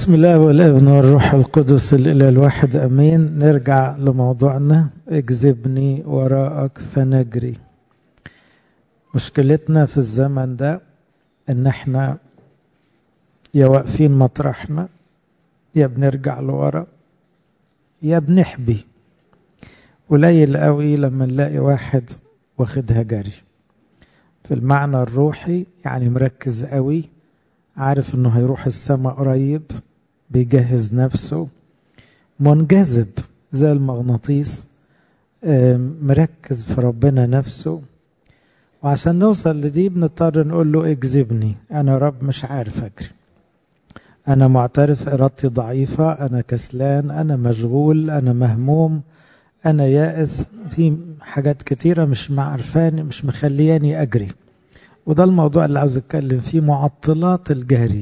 بسم الله والابن والروح القدس الإله الواحد أمين نرجع لموضوعنا اجذبني وراءك فنجري مشكلتنا في الزمن ده ان احنا يا واقفين مطرحنا يا بنرجع لورا يا بنحبي قليل قوي لما نلاقي واحد واخدها جري في المعنى الروحي يعني مركز قوي عارف انه هيروح السماء قريب بيجهز نفسه منجذب زي المغناطيس مركز في ربنا نفسه وعشان نوصل لدي بنضطر نقول له اجذبني انا رب مش عارف اجري انا معترف ارادتي ضعيفة انا كسلان انا مشغول انا مهموم انا يائس في حاجات كتيرة مش معرفاني مش مخلياني اجري وده الموضوع اللي عاوز اتكلم فيه معطلات الجري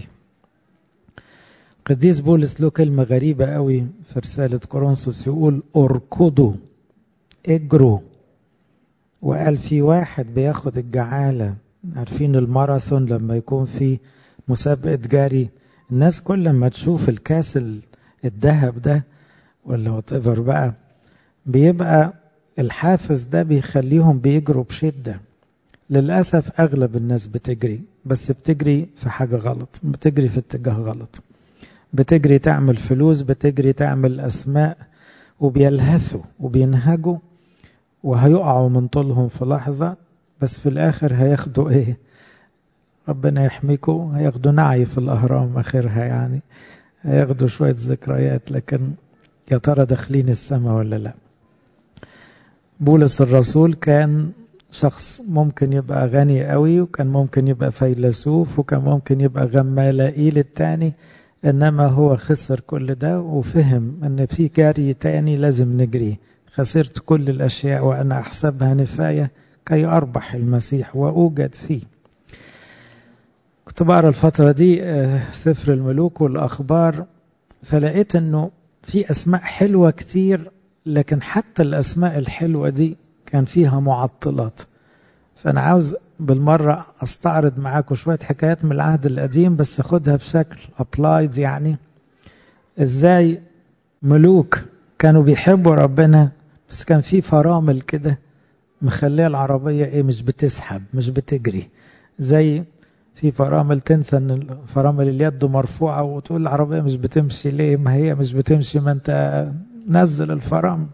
قديس بولس له كلمة غريبة قوي في رسالة كورنثوس يقول اركضوا اجروا وقال في واحد بياخد الجعالة عارفين الماراثون لما يكون في مسابقة جري الناس كل ما تشوف الكاس الذهب ده ولا وات ايفر بقى بيبقى الحافز ده بيخليهم بيجروا بشده للأسف أغلب الناس بتجري بس بتجري في حاجة غلط بتجري في اتجاه غلط بتجري تعمل فلوس بتجري تعمل أسماء وبيلهسوا وبينهجوا وهيقعوا من طولهم في لحظة بس في الآخر هياخدوا إيه ربنا يحميكم هياخدوا نعي في الأهرام آخرها يعني هياخدوا شوية ذكريات لكن يا ترى داخلين السماء ولا لا بولس الرسول كان شخص ممكن يبقى غني قوي وكان ممكن يبقى فيلسوف وكان ممكن يبقى غمالائيل التاني انما هو خسر كل ده وفهم ان في جري تاني لازم نجري خسرت كل الاشياء وانا احسبها نفايه كي اربح المسيح واوجد فيه كنت بقرا الفتره دي سفر الملوك والاخبار فلقيت انه في اسماء حلوه كتير لكن حتى الاسماء الحلوه دي كان فيها معطلات فأنا عاوز بالمرة أستعرض معاكم شوية حكايات من العهد القديم بس أخدها بشكل أبلايد يعني إزاي ملوك كانوا بيحبوا ربنا بس كان في فرامل كده مخليه العربية إيه مش بتسحب مش بتجري زي في فرامل تنسى ان فرامل اليد مرفوعة وتقول العربية مش بتمشي ليه ما هي مش بتمشي ما انت نزل الفرامل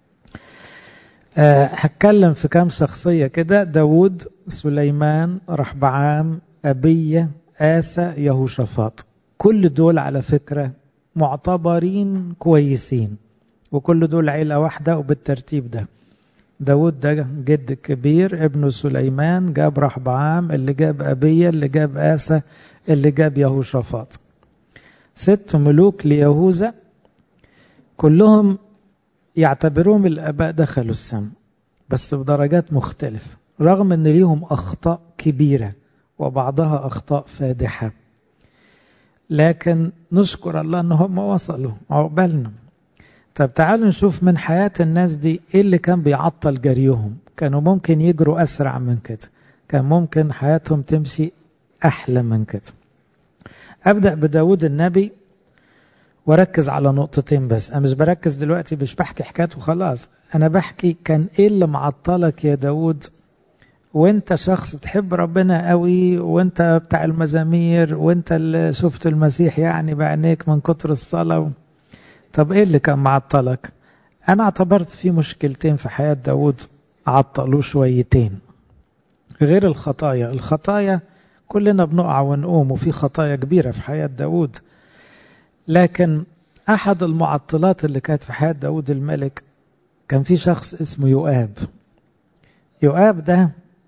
أه هتكلم في كام شخصية كده داود سليمان رحبعام أبية آسى يهوشافاط كل دول على فكرة معتبرين كويسين وكل دول عيلة واحدة وبالترتيب ده داود ده جد كبير ابنه سليمان جاب رحبعام اللي جاب أبية اللي جاب آسى اللي جاب يهوشافاط ست ملوك ليهوذا كلهم يعتبروهم الآباء دخلوا السم بس بدرجات مختلفة رغم أن ليهم أخطاء كبيرة وبعضها أخطاء فادحة لكن نشكر الله أن هم وصلوا عقبالنا طب تعالوا نشوف من حياة الناس دي إيه اللي كان بيعطل جريهم كانوا ممكن يجروا أسرع من كده كان ممكن حياتهم تمشي أحلى من كده أبدأ بداود النبي واركز على نقطتين بس انا مش بركز دلوقتي مش بحكي حكايات وخلاص انا بحكي كان ايه اللي معطلك يا داود وانت شخص بتحب ربنا قوي وانت بتاع المزامير وانت اللي شفت المسيح يعني بعينيك من كتر الصلاة طب ايه اللي كان معطلك انا اعتبرت في مشكلتين في حياة داود عطلوه شويتين غير الخطايا الخطايا كلنا بنقع ونقوم وفي خطايا كبيرة في حياة داود لكن أحد المعطلات اللي كانت في حياة داود الملك كان في شخص اسمه يؤاب يؤاب ده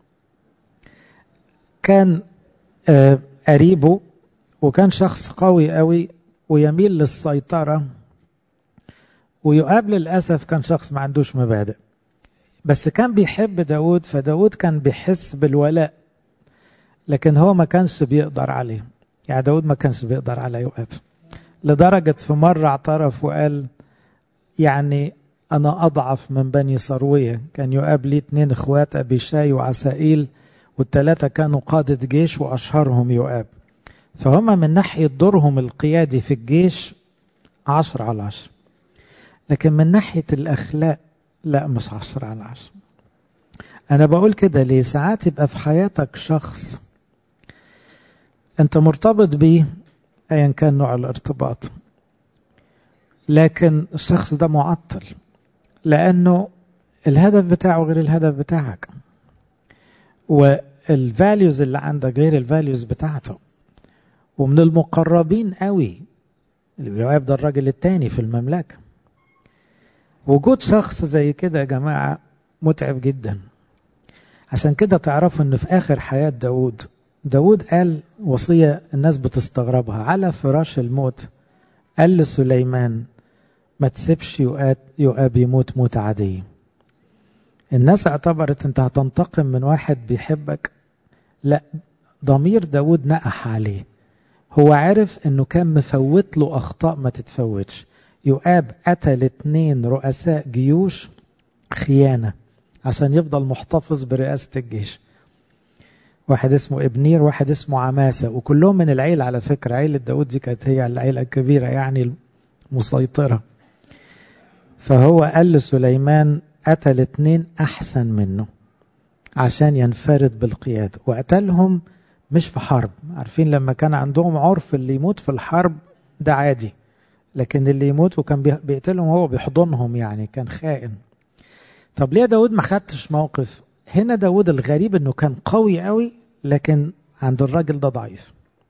كان قريبه وكان شخص قوي قوي ويميل للسيطرة ويؤاب للأسف كان شخص ما عندوش مبادئ بس كان بيحب داود فداود كان بيحس بالولاء لكن هو ما كانش بيقدر عليه يعني داود ما كانش بيقدر على يؤاب لدرجة في مرة اعترف وقال يعني أنا أضعف من بني صروية كان يؤاب لي اتنين إخوات أبي شاي وعسائيل والتلاتة كانوا قادة جيش وأشهرهم يؤاب فهم من ناحية دورهم القيادي في الجيش عشر على عشر لكن من ناحية الأخلاق لا مش عشر على عشر أنا بقول كده ليه ساعات يبقى في حياتك شخص أنت مرتبط بيه أيا كان نوع الارتباط لكن الشخص ده معطل لأنه الهدف بتاعه غير الهدف بتاعك والفاليوز اللي عندك غير الفاليوز بتاعته ومن المقربين قوي اليواب ده الراجل التاني في المملكة وجود شخص زي كده يا جماعة متعب جدا عشان كده تعرفوا ان في اخر حياة داود داود قال وصية الناس بتستغربها على فراش الموت قال لسليمان ما تسيبش يؤاب يموت موت عادية الناس اعتبرت انت هتنتقم من واحد بيحبك لا ضمير داود نقح عليه هو عرف انه كان مفوت له اخطاء ما تتفوتش يؤاب قتل اتنين رؤساء جيوش خيانة عشان يفضل محتفظ برئاسة الجيش واحد اسمه ابنير واحد اسمه عماسة وكلهم من العيلة على فكرة عيلة داود دي كانت هي العيلة الكبيرة يعني المسيطرة فهو قال لسليمان قتل اتنين أحسن منه عشان ينفرد بالقيادة وقتلهم مش في حرب عارفين لما كان عندهم عرف اللي يموت في الحرب ده عادي لكن اللي يموت وكان بيقتلهم هو بيحضنهم يعني كان خائن طب ليه داود ما خدتش موقف هنا داود الغريب انه كان قوي قوي لكن عند الراجل ده ضعيف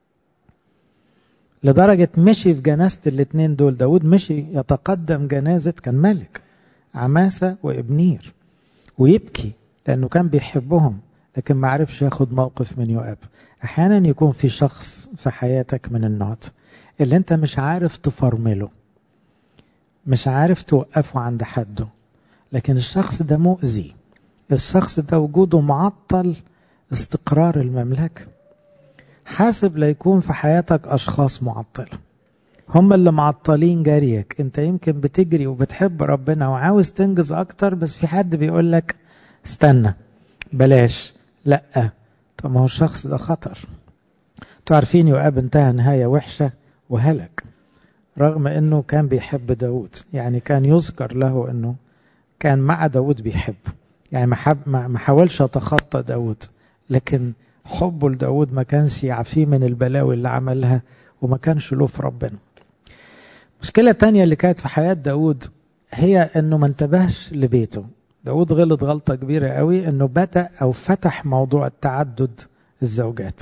لدرجة مشي في جنازة الاتنين دول داود مشي يتقدم جنازة كان ملك عماسة وابنير ويبكي لأنه كان بيحبهم لكن ما عرفش ياخد موقف من يؤاب أحيانا يكون في شخص في حياتك من النوع اللي انت مش عارف تفرمله مش عارف توقفه عند حده لكن الشخص ده مؤذي الشخص ده وجوده معطل استقرار المملكة حاسب ليكون في حياتك أشخاص معطلة هم اللي معطلين جريك انت يمكن بتجري وبتحب ربنا وعاوز تنجز أكتر بس في حد بيقول لك استنى بلاش لا طب ما هو الشخص ده خطر تعرفين يؤاب انتهى نهاية وحشة وهلك رغم انه كان بيحب داود يعني كان يذكر له انه كان مع داود بيحبه يعني ما, حب ما حاولش يتخطى داود لكن حبه لداود ما كانش يعفيه من البلاوي اللي عملها وما كانش له في ربنا مشكلة تانية اللي كانت في حياة داود هي انه ما انتبهش لبيته داود غلط غلطة كبيرة قوي انه بدأ او فتح موضوع التعدد الزوجات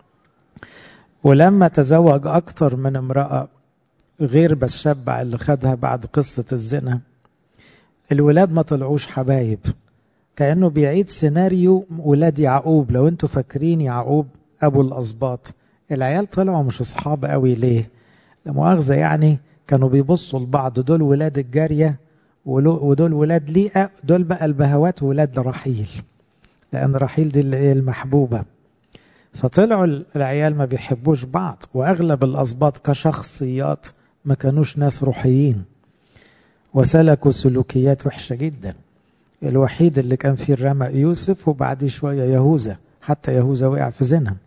ولما تزوج اكتر من امرأة غير بس شبع اللي خدها بعد قصة الزنا الولاد ما طلعوش حبايب كأنه بيعيد سيناريو ولاد يعقوب لو انتوا فاكرين يعقوب أبو الأسباط العيال طلعوا مش أصحاب قوي ليه لمؤاخذة يعني كانوا بيبصوا لبعض دول ولاد الجارية ودول ولاد ليئة دول بقى البهوات ولاد رحيل لأن رحيل دي اللي هي المحبوبة فطلعوا العيال ما بيحبوش بعض وأغلب الأسباط كشخصيات ما كانوش ناس روحيين وسلكوا سلوكيات وحشة جدا الوحيد اللي كان فيه الرمى يوسف وبعد شوية يهوذا حتى يهوذا وقع في زنا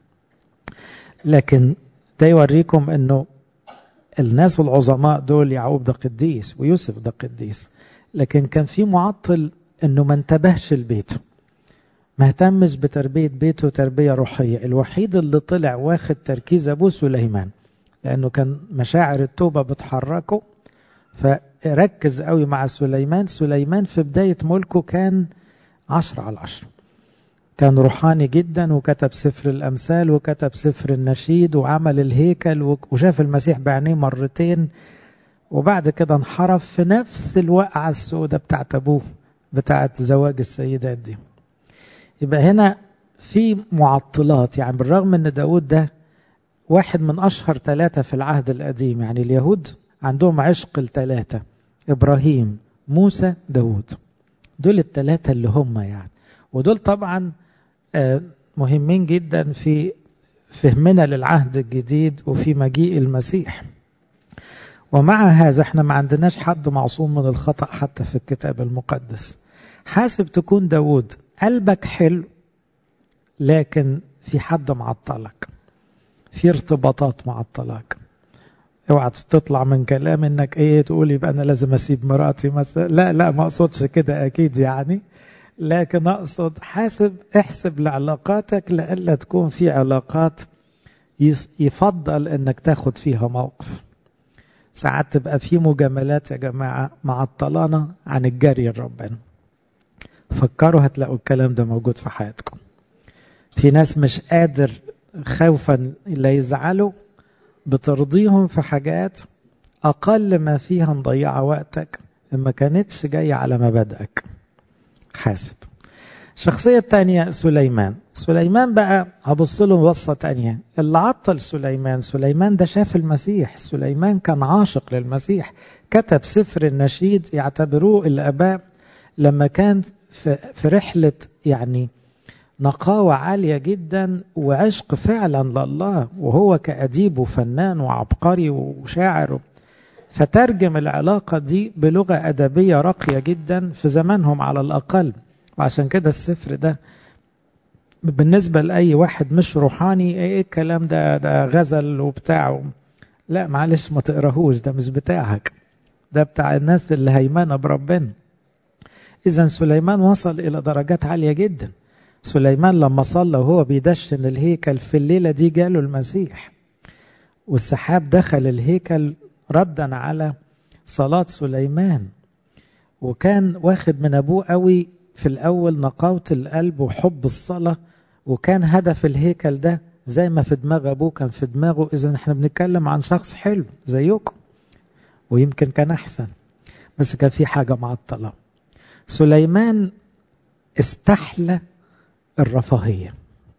لكن ده يوريكم انه الناس العظماء دول يعقوب ده قديس ويوسف ده قديس لكن كان في معطل انه ما انتبهش لبيته ما اهتمش بتربية بيته تربية روحية الوحيد اللي طلع واخد تركيز أبوه سليمان لأنه كان مشاعر التوبة بتحركه فركز قوي مع سليمان سليمان في بداية ملكه كان عشرة على عشرة كان روحاني جدا وكتب سفر الأمثال وكتب سفر النشيد وعمل الهيكل وشاف المسيح بعينيه مرتين وبعد كده انحرف في نفس الوقعة السوداء بتاعت أبوه بتاعت زواج السيدات دي يبقى هنا في معطلات يعني بالرغم ان داود ده واحد من أشهر ثلاثة في العهد القديم يعني اليهود عندهم عشق الثلاثة إبراهيم موسى داود دول الثلاثة اللي هم يعني ودول طبعا مهمين جدا في فهمنا للعهد الجديد وفي مجيء المسيح ومع هذا احنا ما عندناش حد معصوم من الخطأ حتى في الكتاب المقدس حاسب تكون داود قلبك حلو لكن في حد معطلك في ارتباطات مع الطلاق اوعى تطلع من كلام انك ايه تقول يبقى انا لازم اسيب مراتي مثلا لا لا ما اقصدش كده اكيد يعني لكن اقصد حاسب احسب لعلاقاتك لئلا تكون في علاقات يفضل انك تاخد فيها موقف ساعات تبقى في مجاملات يا جماعة معطلانة عن الجري لربنا فكروا هتلاقوا الكلام ده موجود في حياتكم في ناس مش قادر خوفا لا يزعلوا بترضيهم في حاجات أقل ما فيها مضيعة وقتك ما كانتش جاية على مبادئك حاسب الشخصية الثانية سليمان سليمان بقى هبص له بصة تانية اللي عطل سليمان سليمان ده شاف المسيح سليمان كان عاشق للمسيح كتب سفر النشيد يعتبروه الآباء لما كان في رحلة يعني نقاوة عالية جدا وعشق فعلا لله وهو كأديب وفنان وعبقري وشاعر فترجم العلاقة دي بلغة أدبية راقية جدا في زمانهم على الأقل وعشان كده السفر ده بالنسبة لأي واحد مش روحاني ايه الكلام ده ده غزل وبتاع لا معلش ما تقراهوش ده مش بتاعك ده بتاع الناس اللي هيمانة بربنا إذا سليمان وصل إلى درجات عالية جدا سليمان لما صلى وهو بيدشن الهيكل في الليلة دي جاله المسيح والسحاب دخل الهيكل ردا على صلاة سليمان وكان واخد من أبوه قوي في الأول نقاوة القلب وحب الصلاة وكان هدف الهيكل ده زي ما في دماغ أبوه كان في دماغه إذا احنا بنتكلم عن شخص حلو زيكم ويمكن كان أحسن بس كان في حاجة معطلة سليمان استحلى الرفاهية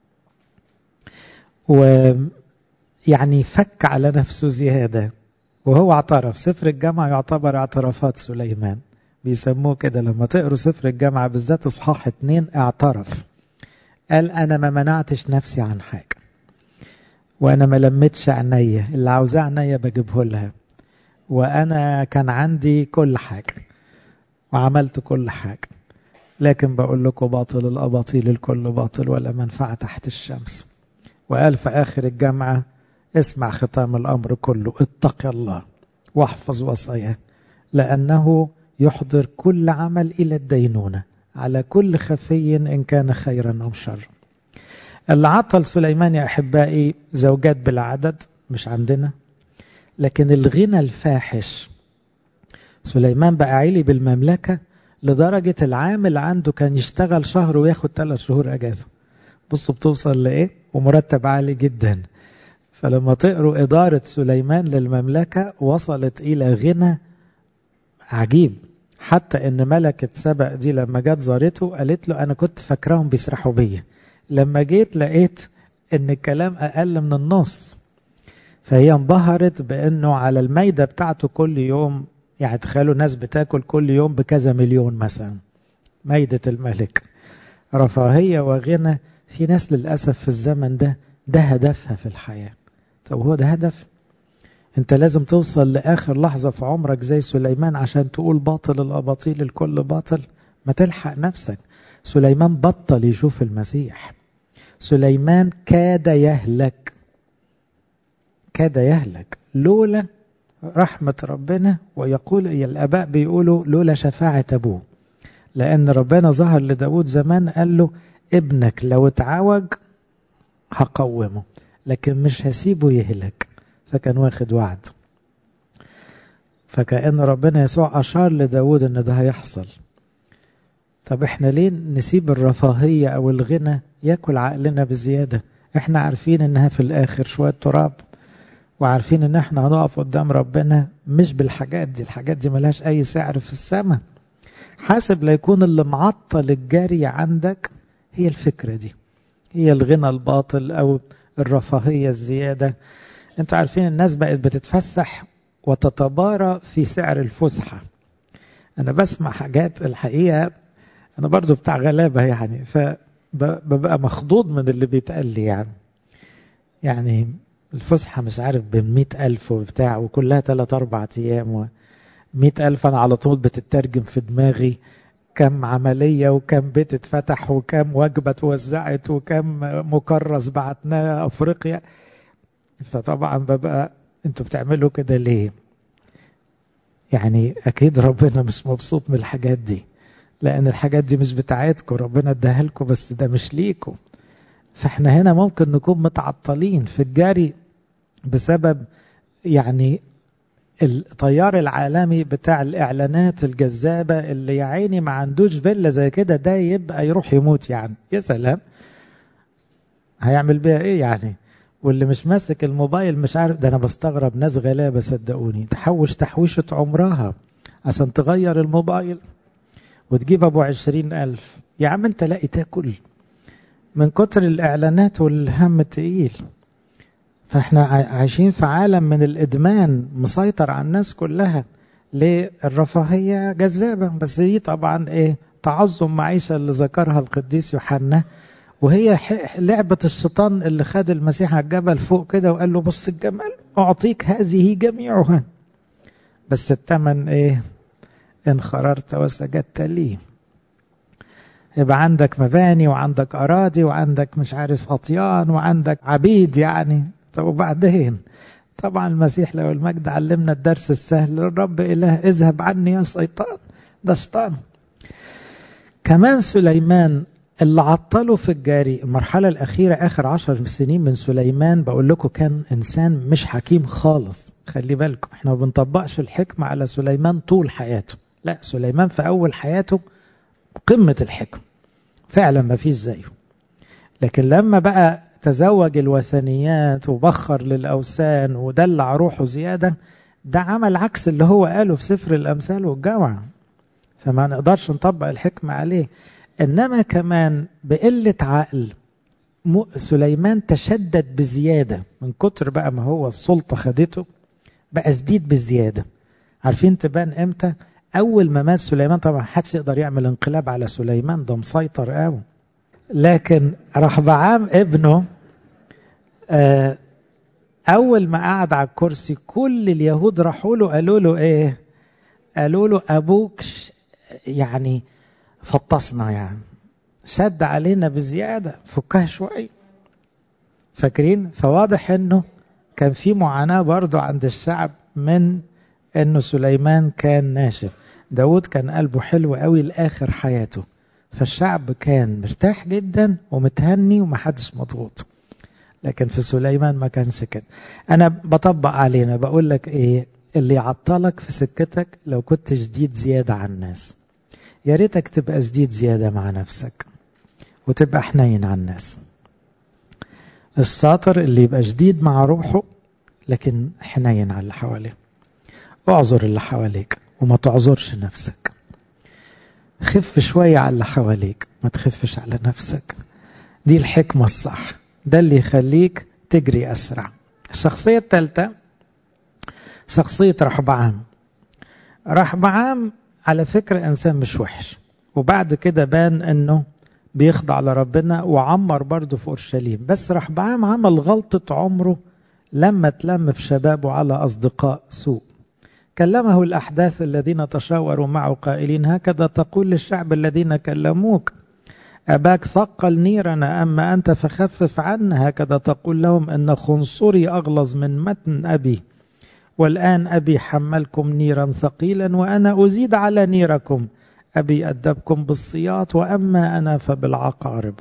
ويعني فك على نفسه زيادة وهو اعترف سفر الجامعة يعتبر اعترافات سليمان بيسموه كده لما تقروا سفر الجامعة بالذات اصحاح اتنين اعترف قال انا ما منعتش نفسي عن حاجة وانا ما لمتش عينيا اللي عاوزاه عينيا بجيبه لها وانا كان عندي كل حاجة وعملت كل حاجة لكن بقول لكم باطل الأباطيل الكل باطل ولا منفعة تحت الشمس وقال في آخر الجامعة اسمع ختام الأمر كله اتق الله واحفظ وصاياه لأنه يحضر كل عمل إلى الدينونة على كل خفي إن كان خيرا أو شر اللي عطل سليمان يا أحبائي زوجات بالعدد مش عندنا لكن الغنى الفاحش سليمان بقى عيلي بالمملكة لدرجة العامل عنده كان يشتغل شهر وياخد ثلاث شهور أجازة بصوا بتوصل لإيه ومرتب عالي جدا فلما تقروا إدارة سليمان للمملكة وصلت إلى غنى عجيب حتى إن ملكة سبأ دي لما جت زارته قالت له أنا كنت فاكراهم بيسرحوا بيا لما جيت لقيت إن الكلام أقل من النص فهي انبهرت بأنه على الميدة بتاعته كل يوم يعني تخيلوا ناس بتاكل كل يوم بكذا مليون مثلا ميدة الملك رفاهية وغنى في ناس للأسف في الزمن ده ده هدفها في الحياة طب هو ده هدف انت لازم توصل لآخر لحظة في عمرك زي سليمان عشان تقول باطل الأباطيل الكل باطل ما تلحق نفسك سليمان بطل يشوف المسيح سليمان كاد يهلك كاد يهلك لولا رحمة ربنا ويقول الآباء بيقولوا لولا شفاعة أبوه لأن ربنا ظهر لداود زمان قال له ابنك لو اتعوج هقومه لكن مش هسيبه يهلك فكان واخد وعد فكأن ربنا يسوع أشار لداود أن ده هيحصل طب احنا ليه نسيب الرفاهية أو الغنى ياكل عقلنا بزيادة احنا عارفين انها في الآخر شوية تراب وعارفين ان احنا هنقف قدام ربنا مش بالحاجات دي الحاجات دي ملهاش اي سعر في السماء حاسب لا يكون اللي معطل الجري عندك هي الفكرة دي هي الغنى الباطل او الرفاهية الزيادة انتوا عارفين الناس بقت بتتفسح وتتبارى في سعر الفسحة انا بسمع حاجات الحقيقة انا برضو بتاع غلابة يعني فببقى مخضوض من اللي بيتقال لي يعني يعني الفسحة مش عارف بمئة ألف وبتاع وكلها ثلاث أربع أيام و مئة ألف أنا على طول بتترجم في دماغي كم عملية وكم بيت اتفتح وكم وجبة اتوزعت وكم مكرس بعتناه أفريقيا فطبعا ببقى انتوا بتعملوا كده ليه يعني اكيد ربنا مش مبسوط من الحاجات دي لان الحاجات دي مش بتاعتكم ربنا اداها لكم بس ده مش ليكم فاحنا هنا ممكن نكون متعطلين في الجري بسبب يعني التيار العالمي بتاع الاعلانات الجذابه اللي يا عيني ما عندوش فيلا زي كده ده يبقى يروح يموت يعني يا سلام هيعمل بيها ايه يعني واللي مش ماسك الموبايل مش عارف ده انا بستغرب ناس غلابه صدقوني تحوش تحويشه عمرها عشان تغير الموبايل وتجيب ابو عشرين الف يا عم انت لاقي تاكل من كتر الاعلانات والهم التقيل فاحنا عايشين في عالم من الادمان مسيطر على الناس كلها ليه الرفاهيه جذابه بس دي طبعا ايه تعظم معيشه اللي ذكرها القديس يوحنا وهي لعبة الشيطان اللي خد المسيح على الجبل فوق كده وقال له بص الجمال أعطيك هذه جميعها بس الثمن إيه إن خررت وسجدت لي يبقى عندك مباني وعندك أراضي وعندك مش عارف أطيان وعندك عبيد يعني طب وبعدين طبعا المسيح لو المجد علمنا الدرس السهل الرب إله اذهب عني يا شيطان ده شيطان كمان سليمان اللي عطله في الجاري المرحلة الأخيرة آخر عشر سنين من سليمان بقول لكم كان إنسان مش حكيم خالص خلي بالكم احنا ما بنطبقش الحكمة على سليمان طول حياته لا سليمان في أول حياته قمة الحكم فعلا ما فيش زيه لكن لما بقى تزوج الوثنيات وبخر للأوثان ودلع روحه زيادة ده عمل عكس اللي هو قاله في سفر الأمثال والجوع فما نقدرش نطبق الحكمة عليه إنما كمان بقلة عقل سليمان تشدد بزيادة من كتر بقى ما هو السلطة خدته بقى شديد بزيادة عارفين تبان امتى أول ما مات سليمان طبعا محدش يقدر يعمل انقلاب على سليمان ده مسيطر قوي لكن رحبعام ابنه آه أول ما قعد على الكرسي كل اليهود راحوا له قالوا له إيه؟ قالوا له أبوك يعني فطسنا يعني شد علينا بزيادة فكها شوية فاكرين فواضح انه كان في معاناة برضو عند الشعب من انه سليمان كان ناشف داود كان قلبه حلو قوي لآخر حياته فالشعب كان مرتاح جدا ومتهني ومحدش مضغوط لكن في سليمان ما كانش كده انا بطبق علينا بقول لك ايه اللي يعطلك في سكتك لو كنت شديد زيادة عن الناس يا ريتك تبقى شديد زيادة مع نفسك وتبقى حنين على الناس الشاطر اللي يبقى شديد مع روحه لكن حنين على اللي حواليه اعذر اللي حواليك وما تعذرش نفسك خف شوية على اللي حواليك ما تخفش على نفسك دي الحكمة الصح ده اللي يخليك تجري أسرع الشخصية الثالثة شخصية رحبعام رحبعام على فكرة إنسان مش وحش وبعد كده بان أنه بيخضع لربنا وعمر برضه في أورشليم بس رحبعام عمل غلطة عمره لما تلم في شبابه على أصدقاء سوء كلمه الأحداث الذين تشاوروا معه قائلين هكذا تقول للشعب الذين كلموك أباك ثقل نيرنا أما أنت فخفف عنا هكذا تقول لهم أن خنصري أغلظ من متن أبي والآن أبي حملكم نيرا ثقيلا وأنا أزيد على نيركم أبي أدبكم بالصياط وأما أنا فبالعقارب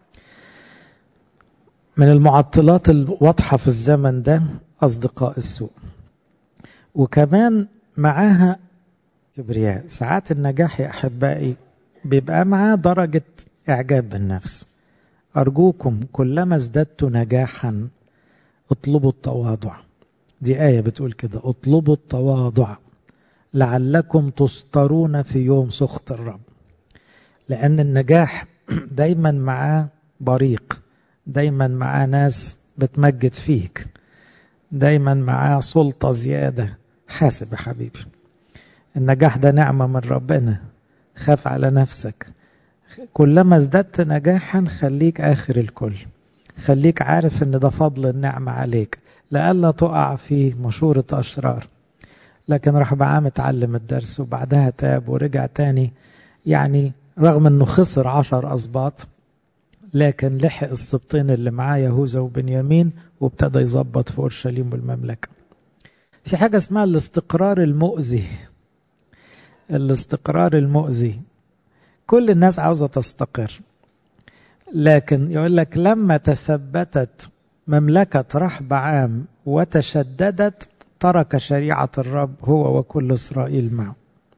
من المعطلات الواضحة في الزمن ده أصدقاء السوء وكمان معاها كبرياء ساعات النجاح يا أحبائي بيبقى معاه درجة إعجاب بالنفس أرجوكم كلما ازددت نجاحا اطلبوا التواضع دي آية بتقول كده اطلبوا التواضع لعلكم تسترون في يوم سخط الرب لأن النجاح دايما معاه بريق دايما معاه ناس بتمجد فيك دايما معاه سلطة زيادة حاسب يا حبيبي النجاح ده نعمة من ربنا خاف على نفسك كلما ازددت نجاحا خليك آخر الكل خليك عارف ان ده فضل النعمة عليك لألا تقع في مشورة أشرار لكن راح بعام اتعلم الدرس وبعدها تاب ورجع تاني يعني رغم انه خسر عشر أسباط لكن لحق السبطين اللي معاه يهوذا وبنيامين وابتدى يظبط في اورشليم والمملكه في حاجه اسمها الاستقرار المؤذي الاستقرار المؤذي كل الناس عاوزه تستقر لكن يقول لك لما تثبتت مملكه رحب عام وتشددت ترك شريعه الرب هو وكل اسرائيل معه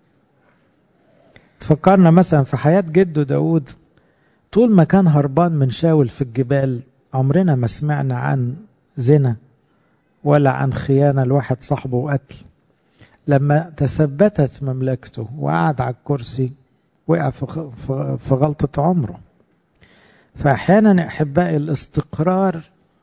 تفكرنا مثلا في حياه جده داود طول ما كان هربان من شاول في الجبال عمرنا ما سمعنا عن زنا ولا عن خيانة لواحد صاحبه وقتل لما تثبتت مملكته وقعد على الكرسي وقع في غلطة عمره فأحيانا أحبائي الاستقرار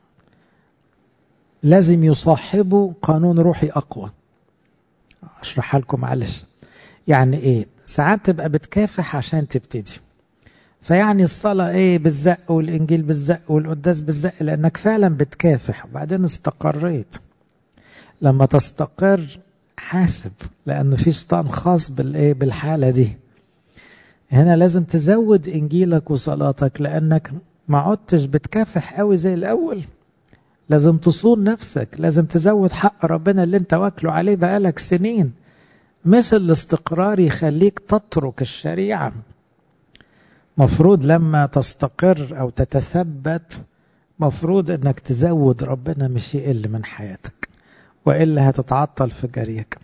لازم يصاحبه قانون روحي أقوى أشرحها لكم معلش يعني إيه ساعات تبقى بتكافح عشان تبتدي فيعني الصلاة ايه بالزق والانجيل بالزق والقداس بالزق لانك فعلا بتكافح وبعدين استقريت لما تستقر حاسب لانه في شيطان خاص بالايه بالحالة دي هنا لازم تزود انجيلك وصلاتك لانك ما عدتش بتكافح قوي زي الاول لازم تصون نفسك لازم تزود حق ربنا اللي انت واكله عليه بقالك سنين مش الاستقرار يخليك تترك الشريعه مفروض لما تستقر او تتثبت مفروض انك تزود ربنا مش يقل من حياتك والا هتتعطل في جريك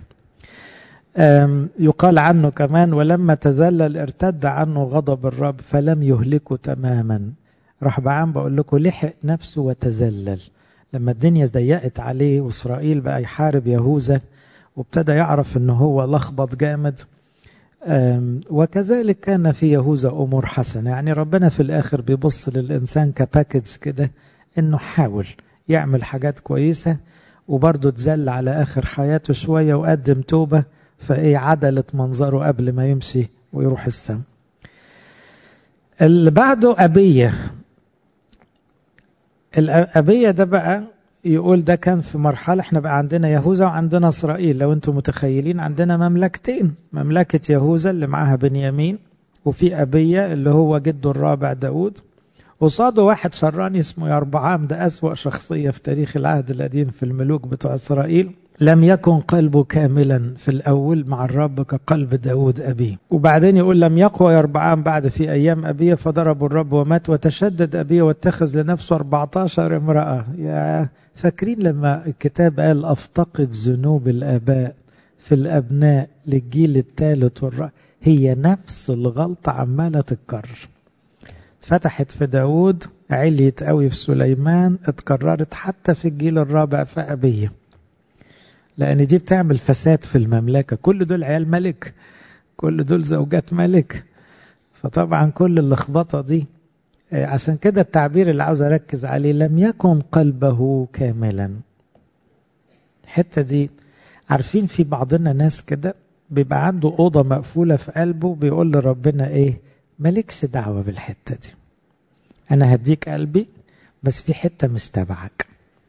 يقال عنه كمان ولما تذلل ارتد عنه غضب الرب فلم يهلكه تماما راح بعام بقول لكم لحق نفسه وتذلل لما الدنيا ضيقت عليه واسرائيل بقى يحارب يهوذا وابتدى يعرف ان هو لخبط جامد وكذلك كان في يهوذا امور حسنه يعني ربنا في الاخر بيبص للانسان كباكج كده انه حاول يعمل حاجات كويسه وبرضه اتذل على اخر حياته شويه وقدم توبه فايه عدلت منظره قبل ما يمشي ويروح السما اللي بعده ابيه الابيه ده بقى يقول ده كان في مرحلة احنا بقى عندنا يهوذا وعندنا اسرائيل لو انتم متخيلين عندنا مملكتين مملكة يهوذا اللي معاها بنيامين وفي أبية اللي هو جده الرابع داود قصاده واحد شراني اسمه يربعام ده أسوأ شخصية في تاريخ العهد القديم في الملوك بتوع إسرائيل لم يكن قلبه كاملا في الأول مع الرب كقلب داود أبيه وبعدين يقول لم يقوى يربعام بعد في أيام أبيه فضربوا الرب ومات وتشدد أبيه واتخذ لنفسه 14 امرأة يا فاكرين لما الكتاب قال أفتقد ذنوب الآباء في الأبناء للجيل الثالث والرابع هي نفس الغلطة عمالة تتكرر فتحت في داود عليت قوي في سليمان اتكررت حتى في الجيل الرابع في أبيه لأن دي بتعمل فساد في المملكة كل دول عيال ملك كل دول زوجات ملك فطبعا كل اللخبطة دي عشان كده التعبير اللي عاوز أركز عليه لم يكن قلبه كاملا الحتة دي عارفين في بعضنا ناس كده بيبقى عنده أوضة مقفولة في قلبه بيقول لربنا إيه مالكش دعوة بالحتة دي أنا هديك قلبي بس في حتة مش تبعك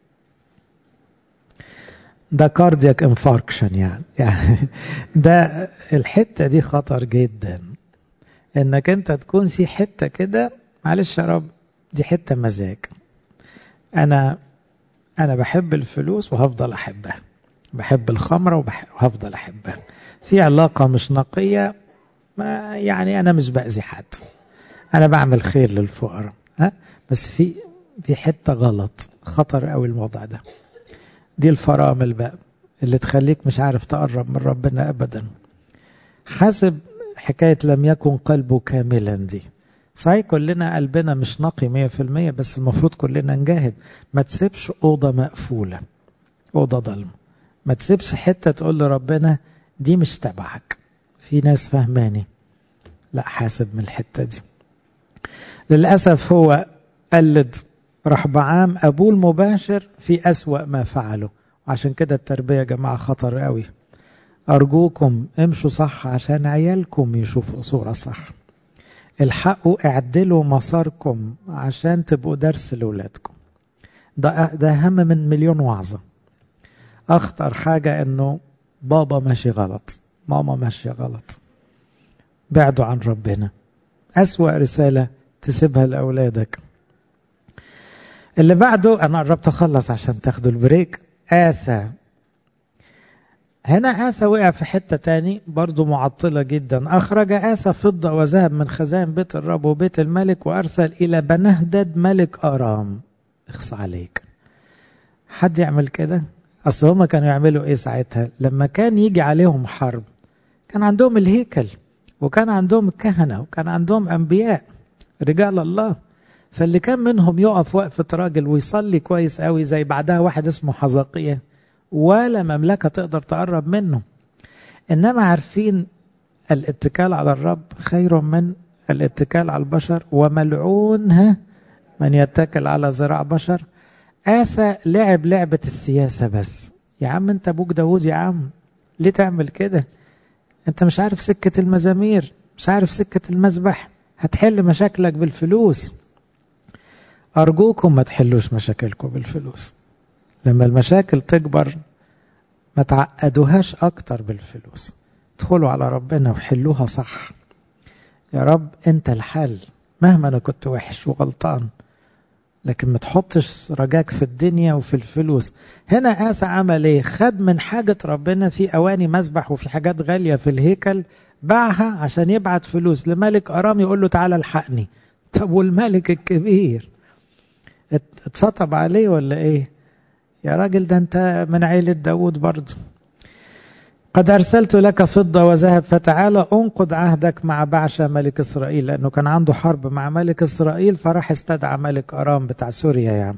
ده كاردياك انفاركشن يعني. يعني ده الحتة دي خطر جدا انك انت تكون في حتة كده معلش يا رب دي حتة مزاج انا انا بحب الفلوس وهفضل احبها بحب الخمرة وهفضل احبها في علاقة مش نقية ما يعني انا مش باذي حد انا بعمل خير للفقراء ها بس في في حتة غلط خطر قوي الموضوع ده دي الفرامل بقى اللي تخليك مش عارف تقرب من ربنا ابدا حسب حكاية لم يكن قلبه كاملا دي صحيح كلنا قلبنا مش نقي مية في المية بس المفروض كلنا نجاهد ما تسيبش أوضة مقفولة أوضة ضلمة ما تسيبش حتة تقول لربنا دي مش تبعك في ناس فهماني لا حاسب من الحتة دي للأسف هو قلد رحبعام أبوه المباشر في أسوأ ما فعله عشان كده التربية يا جماعة خطر قوي أرجوكم امشوا صح عشان عيالكم يشوفوا صورة صح الحقوا اعدلوا مساركم عشان تبقوا درس لأولادكم ده, ده أهم من مليون وعظة أخطر حاجة إنه بابا ماشي غلط ماما ماشية غلط بعدوا عن ربنا أسوأ رسالة تسيبها لأولادك اللي بعده أنا قربت أخلص عشان تاخدوا البريك آسى هنا آسى وقع في حتة تاني برضو معطلة جدا أخرج آسى فضة وذهب من خزائن بيت الرب وبيت الملك وأرسل إلى بنهدد ملك آرام اخص عليك حد يعمل كده أصل هما كانوا يعملوا إيه ساعتها لما كان يجي عليهم حرب كان عندهم الهيكل وكان عندهم الكهنة وكان عندهم أنبياء رجال الله فاللي كان منهم يقف وقفة راجل ويصلي كويس قوي زي بعدها واحد اسمه حزقية ولا مملكة تقدر تقرب منه إنما عارفين الاتكال على الرب خير من الاتكال على البشر وملعون من يتكل على ذراع بشر آسى لعب لعبة السياسة بس يا عم انت ابوك داود يا عم ليه تعمل كده انت مش عارف سكة المزامير مش عارف سكة المذبح هتحل مشاكلك بالفلوس أرجوكم ما تحلوش مشاكلكم بالفلوس لما المشاكل تكبر ما تعقدوهاش أكتر بالفلوس ادخلوا على ربنا وحلوها صح يا رب أنت الحل مهما أنا كنت وحش وغلطان لكن ما تحطش رجاك في الدنيا وفي الفلوس هنا آسى عمل ايه خد من حاجة ربنا في أواني مسبح وفي حاجات غالية في الهيكل باعها عشان يبعت فلوس لملك أرام يقول له تعالى الحقني طب والملك الكبير اتشطب عليه ولا ايه يا راجل ده انت من عيلة داود برضه قد أرسلت لك فضة وذهب فتعالى أنقض عهدك مع بعشة ملك إسرائيل لأنه كان عنده حرب مع ملك إسرائيل فراح استدعى ملك أرام بتاع سوريا يعني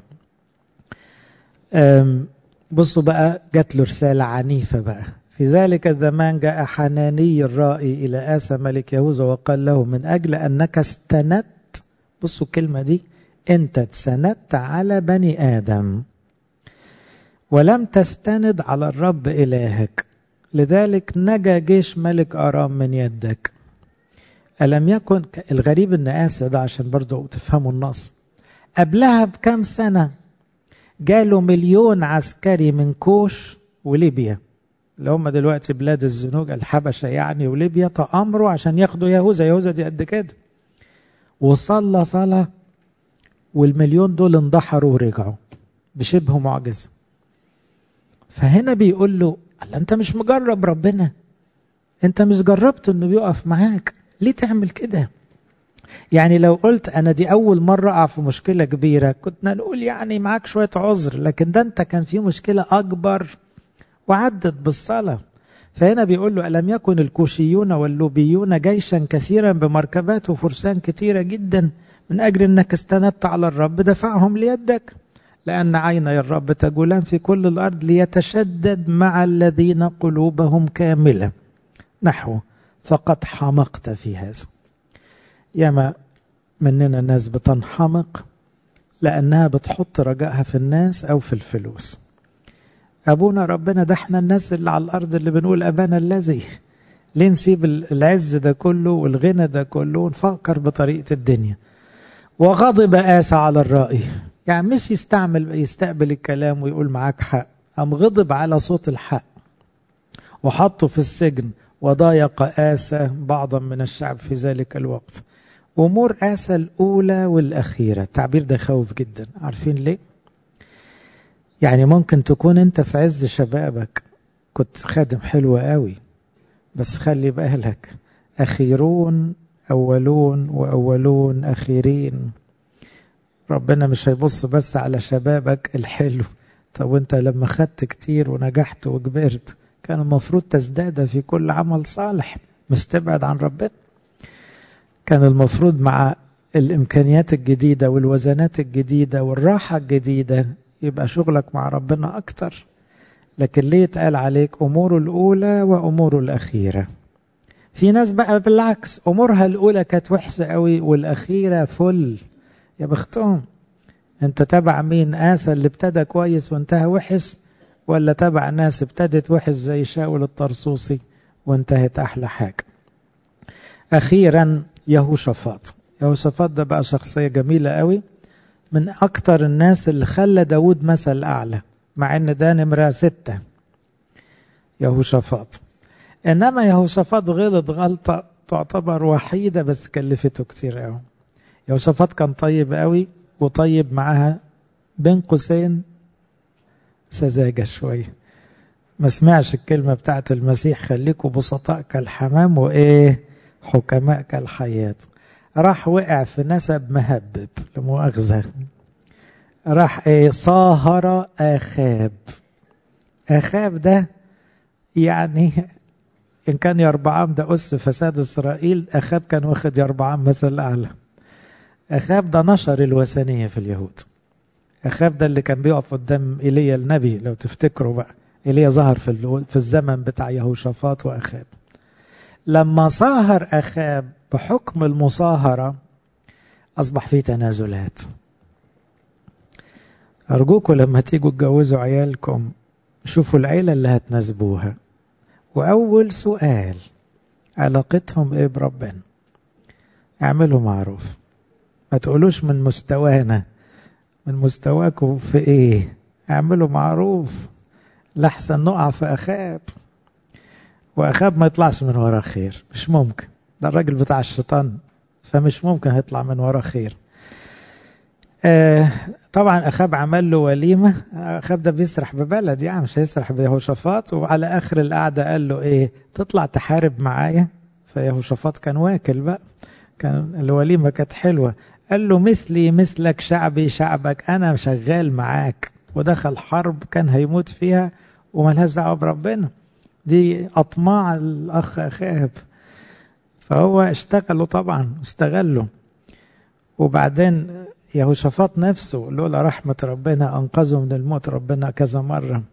بصوا بقى جات له رسالة عنيفة بقى في ذلك الزمان جاء حناني الرائي إلى آسى ملك يهوذا وقال له من أجل أنك استندت بصوا الكلمة دي أنت اتسندت على بني آدم ولم تستند على الرب إلهك لذلك نجا جيش ملك أرام من يدك ألم يكن الغريب أن آسى ده عشان برضو تفهموا النص قبلها بكم سنة جاله مليون عسكري من كوش وليبيا اللي هم دلوقتي بلاد الزنوج الحبشة يعني وليبيا تأمروا عشان ياخدوا يهوذا يهوذا دي قد كده وصلى صلاة والمليون دول اندحروا ورجعوا بشبه معجزة فهنا بيقول له قال انت مش مجرب ربنا انت مش جربت انه بيقف معاك ليه تعمل كده يعني لو قلت انا دي اول مرة اقع في مشكلة كبيرة كنا نقول يعني معاك شوية عذر لكن ده انت كان في مشكلة اكبر وعدت بالصلاة فهنا بيقول له ألم يكن الكوشيون واللوبيون جيشا كثيرا بمركبات وفرسان كثيرة جدا من أجل أنك استندت على الرب دفعهم ليدك لأن عيني الرب تجولان في كل الأرض ليتشدد مع الذين قلوبهم كاملة نحو فقد حمقت في هذا ياما مننا ناس بتنحمق لأنها بتحط رجائها في الناس أو في الفلوس أبونا ربنا ده احنا الناس اللي على الأرض اللي بنقول أبانا الذي ليه نسيب العز ده كله والغنى ده كله ونفكر بطريقة الدنيا وغضب آسى على الرأي يعني مش يستعمل يستقبل الكلام ويقول معاك حق أم غضب على صوت الحق وحطه في السجن وضايق آسى بعضا من الشعب في ذلك الوقت أمور آسى الأولى والأخيرة التعبير ده خوف جدا عارفين ليه؟ يعني ممكن تكون أنت في عز شبابك كنت خادم حلو قوي بس خلي بالك أخيرون أولون وأولون أخيرين ربنا مش هيبص بس على شبابك الحلو طب وانت لما خدت كتير ونجحت وكبرت كان المفروض تزداد في كل عمل صالح مش تبعد عن ربنا كان المفروض مع الإمكانيات الجديدة والوزنات الجديدة والراحة الجديدة يبقى شغلك مع ربنا أكتر لكن ليه يتقال عليك أمور الأولى وأمور الأخيرة في ناس بقى بالعكس أمورها الأولى كانت وحشة قوي والأخيرة فل يا بختهم انت تبع مين آسى اللي ابتدى كويس وانتهى وحش ولا تبع ناس ابتدت وحش زي شاول الطرسوسي وانتهت أحلى حاجة أخيرا يهوشافاط يهوشافاط ده بقى شخصية جميلة قوي من أكتر الناس اللي خلى داود مثل أعلى مع أن ده نمرة ستة يهوشافاط إنما يهوشافاط غلط غلطة تعتبر وحيدة بس كلفته كتير قوي يهوشافاط كان طيب قوي وطيب معاها بين قوسين سذاجة شوية ما سمعش الكلمة بتاعت المسيح خليكوا بسطاء كالحمام وإيه حكماء كالحياة راح وقع في نسب مهبب لمؤاخذة راح إيه صاهر آخاب آخاب ده يعني إن كان يربعام ده أس فساد إسرائيل أخاب كان واخد يربعام مثل أعلى أخاب ده نشر الوثنية في اليهود أخاب ده اللي كان بيقف قدام إيليا النبي لو تفتكروا بقى إيليا ظهر في في الزمن بتاع يهوشافاط وأخاب لما صاهر أخاب بحكم المصاهرة أصبح فيه تنازلات أرجوكم لما تيجوا تجوزوا عيالكم شوفوا العيلة اللي هتناسبوها وأول سؤال علاقتهم إيه بربنا اعملوا معروف ما تقولوش من مستوانا من مستواكم في إيه اعملوا معروف لحسن نقع في أخاب وأخاب ما يطلعش من وراه خير مش ممكن ده الراجل بتاع الشيطان فمش ممكن هيطلع من وراه خير آه طبعا أخاب عمل له وليمة أخاب ده بيسرح ببلد يعني مش هيسرح بيهوشافاط وعلى آخر القعدة قال له إيه تطلع تحارب معايا فيهوشافاط كان واكل بقى كان الوليمة كانت حلوة قال له مثلي مثلك شعبي شعبك أنا شغال معاك ودخل حرب كان هيموت فيها وملهاش دعوة بربنا دي أطماع الأخ أخاب فهو اشتغلوا طبعا استغلوا وبعدين يهوشافاط نفسه لولا رحمة ربنا أنقذه من الموت ربنا كذا مرة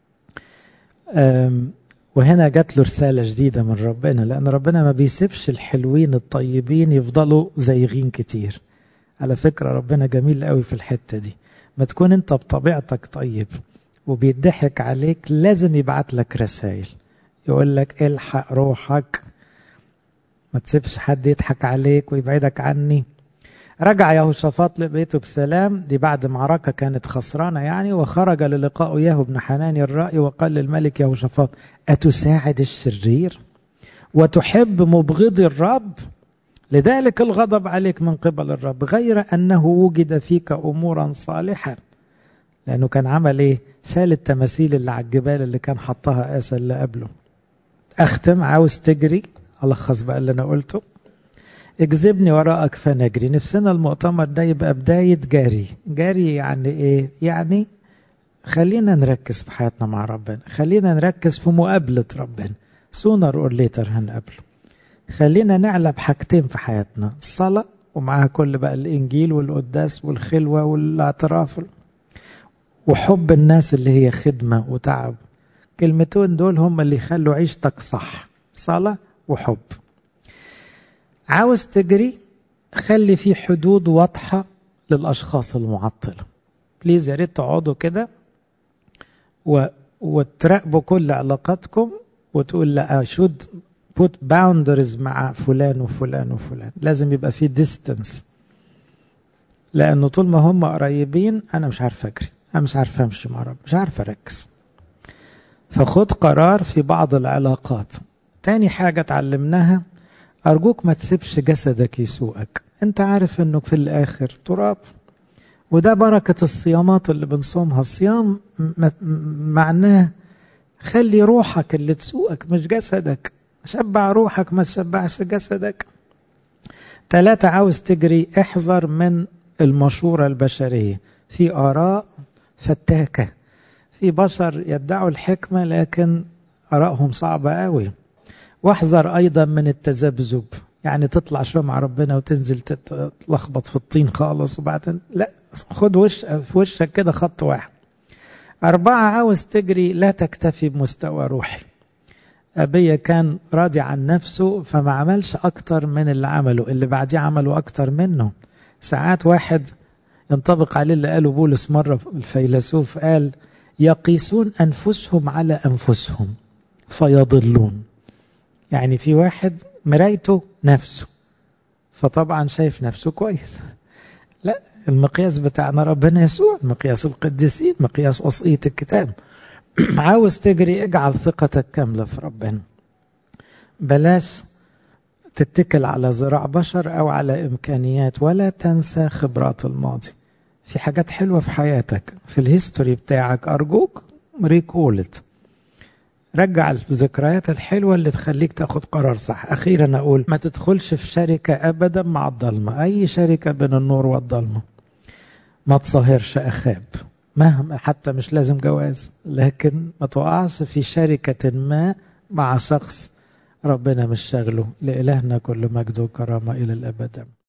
وهنا جات له رسالة جديدة من ربنا لأن ربنا ما بيسيبش الحلوين الطيبين يفضلوا زيغين كتير على فكرة ربنا جميل قوي في الحتة دي ما تكون انت بطبيعتك طيب وبيضحك عليك لازم يبعت لك رسائل يقول لك الحق روحك ما تسيبش حد يضحك عليك ويبعدك عني رجع يهوشافاط لبيته بسلام دي بعد معركة كانت خسرانة يعني وخرج للقاء ياهو بن حناني الرأي وقال للملك يهوشافاط أتساعد الشرير وتحب مبغضي الرب لذلك الغضب عليك من قبل الرب غير أنه وجد فيك أمورا صالحة لأنه كان عمل إيه شال التماثيل اللي على الجبال اللي كان حطها آسى اللي قبله أختم عاوز تجري ألخص بقى اللي أنا قلته اجذبني وراءك فنجري نفسنا المؤتمر ده يبقى بداية جاري جاري يعني ايه يعني خلينا نركز في حياتنا مع ربنا خلينا نركز في مقابلة ربنا sooner or later هنقابله خلينا نعلى بحاجتين في حياتنا الصلاة ومعها كل بقى الإنجيل والقداس والخلوة والاعتراف وحب الناس اللي هي خدمة وتعب كلمتين دول هم اللي يخلوا عيشتك صح صلاة وحب عاوز تجري خلي في حدود واضحة للأشخاص المعطلة بليز يا ريت تقعدوا كده و... وتراقبوا كل علاقاتكم وتقول لا شود put boundaries مع فلان وفلان وفلان لازم يبقى في distance لأنه طول ما هم قريبين أنا مش عارف أجري أنا مش عارف أمشي مع رب مش عارف أركز فخد قرار في بعض العلاقات تاني حاجة اتعلمناها أرجوك ما تسيبش جسدك يسوقك أنت عارف أنه في الآخر تراب وده بركة الصيامات اللي بنصومها الصيام معناه خلي روحك اللي تسوقك مش جسدك شبع روحك ما تشبعش جسدك ثلاثة عاوز تجري احذر من المشورة البشرية في آراء فتاكة في بشر يدعوا الحكمة لكن آرائهم صعبة قوي واحذر أيضا من التذبذب يعني تطلع شوية مع ربنا وتنزل تلخبط في الطين خالص وبعدين لا خد وش في وشك كده خط واحد أربعة عاوز تجري لا تكتفي بمستوى روحي أبي كان راضي عن نفسه فما عملش أكتر من اللي عمله اللي بعديه عملوا أكتر منه ساعات واحد ينطبق عليه اللي قاله بولس مرة الفيلسوف قال يقيسون أنفسهم على أنفسهم فيضلون يعني في واحد مرايته نفسه فطبعا شايف نفسه كويس لا المقياس بتاعنا ربنا يسوع مقياس القديسين مقياس وصية الكتاب عاوز تجري اجعل ثقتك كاملة في ربنا بلاش تتكل على ذراع بشر أو على إمكانيات ولا تنسى خبرات الماضي في حاجات حلوة في حياتك في الهيستوري بتاعك أرجوك ريكولت رجع الذكريات الحلوة اللي تخليك تاخد قرار صح أخيرا أقول ما تدخلش في شركة أبدا مع الضلمة أي شركة بين النور والضلمة ما تصاهرش أخاب مهما حتى مش لازم جواز لكن ما تقعش في شركة ما مع شخص ربنا مش شاغله لإلهنا كل مجد وكرامة إلى الأبد